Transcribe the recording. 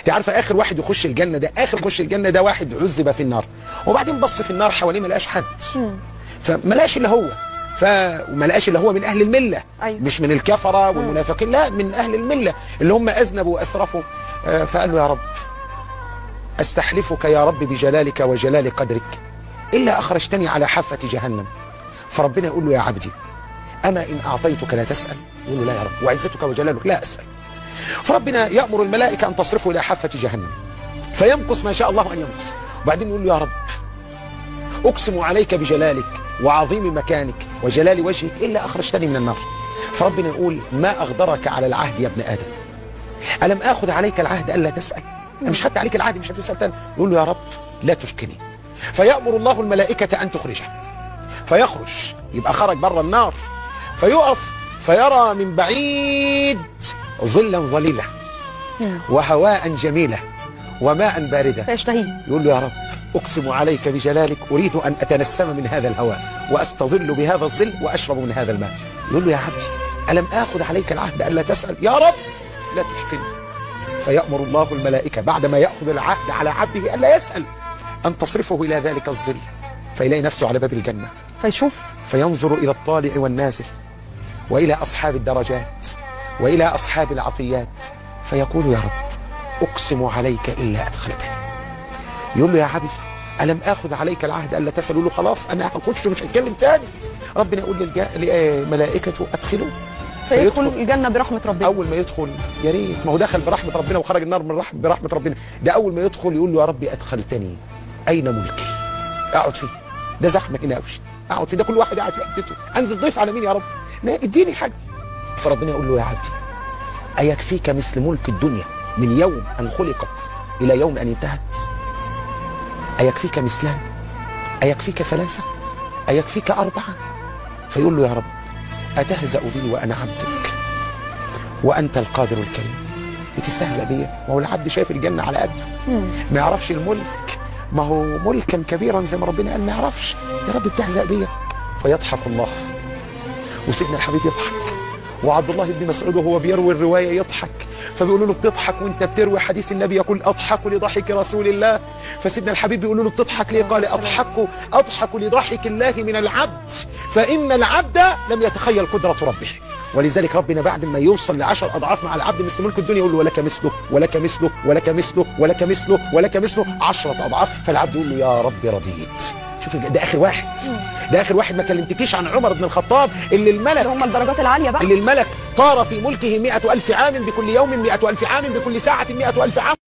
انت عارفه اخر واحد يخش الجنه ده اخر يخش الجنه ده واحد عذب في النار وبعدين بص في النار حواليه ما لقاش حد فما لقاش الا هو ف وما لقاش الا هو من اهل المله أيوة. مش من الكفره والمنافقين لا من اهل المله اللي هم اذنبوا واسرفوا آه، فقال له يا رب استحلفك يا رب بجلالك وجلال قدرك الا اخرجتني على حافه جهنم فربنا يقول له يا عبدي اما ان اعطيتك لا تسال يقول له لا يا رب وعزتك وجلالك لا اسال فربنا يامر الملائكه ان تصرفه الى حافه جهنم فيمكث ما شاء الله ان يمكث وبعدين يقول له يا رب أقسم عليك بجلالك وعظيم مكانك وجلال وجهك إلا أخرجتني من النار فربنا يقول ما أغدرك على العهد يا ابن آدم ألم آخذ عليك العهد ألا تسأل أنا مش خدت عليك العهد مش هتسأل تاني يقول له يا رب لا تشكني فيأمر الله الملائكة أن تخرجه فيخرج يبقى خرج بره النار فيقف فيرى من بعيد ظلا ظليلة وهواء جميلة وماء باردة فيشتهيه يقول له يا رب أقسم عليك بجلالك أريد أن أتنسم من هذا الهواء وأستظل بهذا الظل وأشرب من هذا الماء يقول له يا عبدي ألم آخذ عليك العهد ألا تسأل يا رب لا تشكني فيأمر الله الملائكة بعدما يأخذ العهد على عبده ألا يسأل أن تصرفه إلى ذلك الظل فيلاقي نفسه على باب الجنة فيشوف فينظر إلى الطالع والنازل وإلى أصحاب الدرجات وإلى أصحاب العطيات فيقول يا رب أقسم عليك إلا أدخلتني يقول له يا عبدي ألم آخذ عليك العهد ألا تسأل يقول له خلاص أنا هخش ومش هتكلم تاني ربنا يقول للجا... لملائكته أدخلوا فيدخل الجنة برحمة ربنا أول ما يدخل يا ريت ما هو دخل برحمة ربنا وخرج النار من رحمة برحمة ربنا ده أول ما يدخل يقول له يا ربي أدخلتني أين ملكي أقعد فيه ده زحمة هنا قوي أقعد فيه ده كل واحد قاعد في حتته أنزل ضيف على مين يا رب لا اديني حاجة فربنا يقول له يا عبدي أيكفيك مثل ملك الدنيا من يوم أن خلقت إلى يوم أن انتهت أيكفيك مثلان أيكفيك ثلاثة أيكفيك أربعة فيقول له يا رب أتهزأ بي وأنا عبدك وأنت القادر الكريم بتستهزأ بيا ما هو العبد شايف الجنة على قده ما يعرفش الملك ما هو ملكا كبيرا زي ما ربنا قال ما يعرفش يا رب بتهزأ بيا فيضحك الله وسيدنا الحبيب يضحك وعبد الله بن مسعود وهو بيروي الرواية يضحك فبيقولوا له بتضحك وانت بتروي حديث النبي يقول أضحك لضحك رسول الله فسيدنا الحبيب بيقولوا له بتضحك ليه قال أضحك أضحك لضحك الله من العبد فإن العبد لم يتخيل قدرة ربه ولذلك ربنا بعد ما يوصل لعشر أضعاف مع العبد مثل ملك الدنيا يقول له ولك مثله ولك مثله ولك مثله ولك مثله ولك مثله عشرة أضعاف فالعبد يقول له يا رب رضيت شوف ده آخر واحد ده آخر واحد ما كلمتكيش عن عمر بن الخطاب اللي الملك اللي هم الدرجات العالية بقى اللي الملك طار في ملكه مئة ألف عام بكل يوم مئة ألف عام بكل ساعة مئة ألف عام